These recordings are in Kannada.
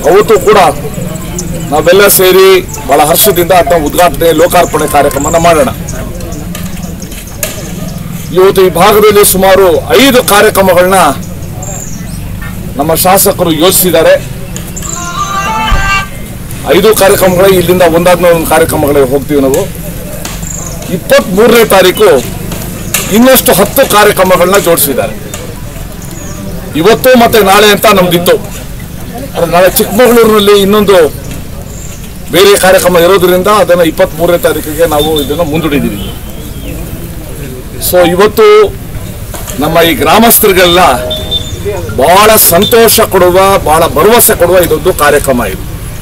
ಅವತ್ತು ಕೂಡ ನಾವೆಲ್ಲ ಸೇರಿ ಬಹಳ ಹರ್ಷದಿಂದ ಅದನ್ನ ಉದ್ಘಾಟನೆ ಲೋಕಾರ್ಪಣೆ ಕಾರ್ಯಕ್ರಮನ ಮಾಡೋಣ ಇವತ್ತು ಈ ಭಾಗದಲ್ಲಿ ಸುಮಾರು ಐದು ಕಾರ್ಯಕ್ರಮಗಳನ್ನ ನಮ್ಮ ಶಾಸಕರು ಯೋಜಿಸಿದ್ದಾರೆ ಐದು ಕಾರ್ಯಕ್ರಮಗಳ ಇಲ್ಲಿಂದ ಒಂದಾದ್ಮೇಲೆ ಒಂದು ಕಾರ್ಯಕ್ರಮಗಳಿಗೆ ಹೋಗ್ತೀವಿ ನಾವು ಇಪ್ಪತ್ತ್ ಮೂರನೇ ತಾರೀಕು ಇನ್ನಷ್ಟು ಹತ್ತು ಕಾರ್ಯಕ್ರಮಗಳನ್ನ ಜೋಡಿಸಿದ್ದಾರೆ ಇವತ್ತು ಮತ್ತೆ ನಾಳೆ ಅಂತ ನಮ್ದಿತ್ತು ಆದ್ರೆ ನಾಳೆ ಚಿಕ್ಕಮಗಳೂರಿನಲ್ಲಿ ಇನ್ನೊಂದು ಬೇರೆ ಕಾರ್ಯಕ್ರಮ ಇರೋದ್ರಿಂದ ಅದನ್ನು ಇಪ್ಪತ್ತ್ ಮೂರನೇ ತಾರೀಕಿಗೆ ನಾವು ಇದನ್ನು ಮುಂದೂಡಿದ್ದೀವಿ ಸೊ ಇವತ್ತು ನಮ್ಮ ಈ ಗ್ರಾಮಸ್ಥರಿಗೆಲ್ಲ ಬಹಳ ಸಂತೋಷ ಕೊಡುವ ಬಹಳ ಭರವಸೆ ಕೊಡುವ ಇದೊಂದು ಕಾರ್ಯಕ್ರಮ ಇದು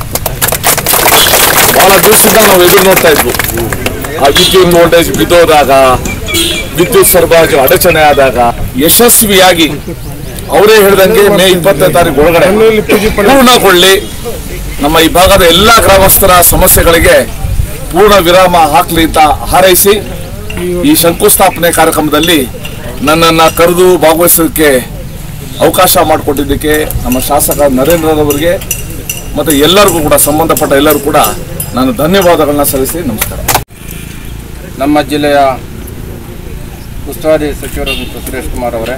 ಬಹಳ ದಿವಸದಿಂದ ನಾವು ಎದುರು ನೋಡ್ತಾ ಇದ್ವು ಆ ವಿದ್ಯುತ್ ವೋಲ್ಟೇಜ್ ಬಿದ್ದೋದಾಗ ವಿದ್ಯುತ್ ಸರಬರಾಜು ಅಡಚಣೆ ಆದಾಗ ಯಶಸ್ವಿಯಾಗಿ ಅವರೇ ಹೇಳ್ದಂಗೆ ಮೇ ಇಪ್ಪತ್ತನೇ ತಾರೀಕು ಒಳಗಡೆ ಪೂರ್ಣಗೊಳ್ಳಿ ನಮ್ಮ ಈ ಭಾಗದ ಎಲ್ಲ ಗ್ರಾಮಸ್ಥರ ಸಮಸ್ಯೆಗಳಿಗೆ ಪೂರ್ಣ ವಿರಾಮ ಹಾಕ್ಲಿ ಅಂತ ಹಾರೈಸಿ ಈ ಶಂಕುಸ್ಥಾಪನೆ ಕಾರ್ಯಕ್ರಮದಲ್ಲಿ ನನ್ನನ್ನು ಕರೆದು ಭಾಗವಹಿಸೋದಕ್ಕೆ ಅವಕಾಶ ಮಾಡಿಕೊಟ್ಟಿದ್ದಕ್ಕೆ ನಮ್ಮ ಶಾಸಕ ನರೇಂದ್ರರವರಿಗೆ ಮತ್ತು ಎಲ್ಲರಿಗೂ ಕೂಡ ಸಂಬಂಧಪಟ್ಟ ಎಲ್ಲರೂ ಕೂಡ ನಾನು ಧನ್ಯವಾದಗಳನ್ನ ಸಲ್ಲಿಸಿ ನಮಸ್ಕಾರ ನಮ್ಮ ಜಿಲ್ಲೆಯ ಉಸ್ತುವಾರಿ ಸಚಿವರಾದಂಥ ಸುರೇಶ್ ಕುಮಾರ್ ಅವರೇ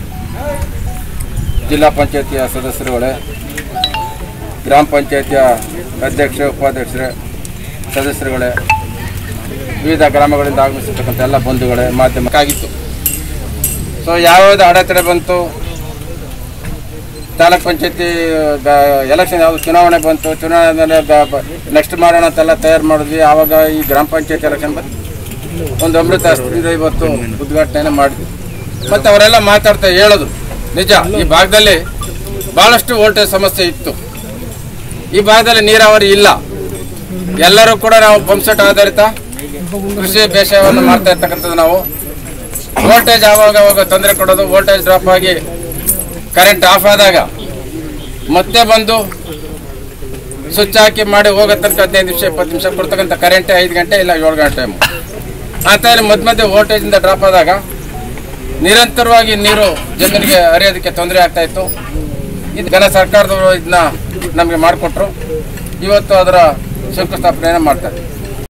ಜಿಲ್ಲಾ ಪಂಚಾಯತಿಯ ಸದಸ್ಯರುಗಳೇ ಗ್ರಾಮ ಪಂಚಾಯತಿಯ ಅಧ್ಯಕ್ಷ ಉಪಾಧ್ಯಕ್ಷರೇ ಸದಸ್ಯರುಗಳೇ ವಿವಿಧ ಗ್ರಾಮಗಳಿಂದ ಆಗಮಿಸಿರ್ತಕ್ಕಂಥ ಎಲ್ಲ ಬಂಧುಗಳೇ ಮಾಧ್ಯಮಕ್ಕಾಗಿತ್ತು ಸೊ ಯಾವ್ಯಾವ್ದು ಅಡೆತಡೆ ಬಂತು ತಾಲೂಕ್ ಪಂಚಾಯತಿ ಎಲೆಕ್ಷನ್ ಯಾವುದು ಚುನಾವಣೆ ಬಂತು ಚುನಾವಣೆ ಮೇಲೆ ನೆಕ್ಸ್ಟ್ ಮಾಡೋಣ ಅಂತೆಲ್ಲ ತಯಾರು ಮಾಡಿದ್ವಿ ಆವಾಗ ಈ ಗ್ರಾಮ ಪಂಚಾಯತ್ ಎಲೆಕ್ಷನ್ ಬಂತು ಒಂದು ಅಮೃತ ಹಸ್ತದಿಂದ ಇವತ್ತು ಉದ್ಘಾಟನೆ ಮಾಡಿದ್ವಿ ಮತ್ತು ಅವರೆಲ್ಲ ಮಾತಾಡ್ತಾ ಹೇಳೋದು ನಿಜ ಈ ಭಾಗದಲ್ಲಿ ಭಾಳಷ್ಟು ವೋಲ್ಟೇಜ್ ಸಮಸ್ಯೆ ಇತ್ತು ಈ ಭಾಗದಲ್ಲಿ ನೀರಾವರಿ ಇಲ್ಲ ಎಲ್ಲರೂ ಕೂಡ ನಾವು ಪಂಪ್ಸೆಟ್ ಆಧಾರಿತ ಕೃಷಿ ಬೇಸಾಯವನ್ನು ಮಾಡ್ತಾ ಇರ್ತಕ್ಕಂಥದ್ದು ನಾವು ವೋಲ್ಟೇಜ್ ಆವಾಗ ಆವಾಗ ತೊಂದರೆ ಕೊಡೋದು ವೋಲ್ಟೇಜ್ ಡ್ರಾಪ್ ಆಗಿ ಕರೆಂಟ್ ಆಫ್ ಆದಾಗ ಮತ್ತೆ ಬಂದು ಸ್ವಿಚ್ ಹಾಕಿ ಮಾಡಿ ಹೋಗೋ ತನಕ ಹದಿನೈದು ನಿಮಿಷ ಇಪ್ಪತ್ತು ನಿಮಿಷ ಕೊಡ್ತಕ್ಕಂಥ ಕರೆಂಟೇ ಐದು ಗಂಟೆ ಇಲ್ಲ ಏಳು ಗಂಟೆ ಟೈಮು ಆ ಥರ ಮಧ್ಯ ಮಧ್ಯೆ ವೋಲ್ಟೇಜಿಂದ ಡ್ರಾಪ್ ಆದಾಗ ನಿರಂತರವಾಗಿ ನೀರು ಜಮೀನಿಗೆ ಹರಿಯೋದಕ್ಕೆ ತೊಂದರೆ ಆಗ್ತಾ ಇತ್ತು ಇದು ಘನ ಸರ್ಕಾರದವರು ಇದನ್ನ ನಮಗೆ ಮಾಡಿಕೊಟ್ರು ಇವತ್ತು ಅದರ ಶಂಕುಸ್ಥಾಪನೆಯನ್ನು ಮಾಡ್ತಾರೆ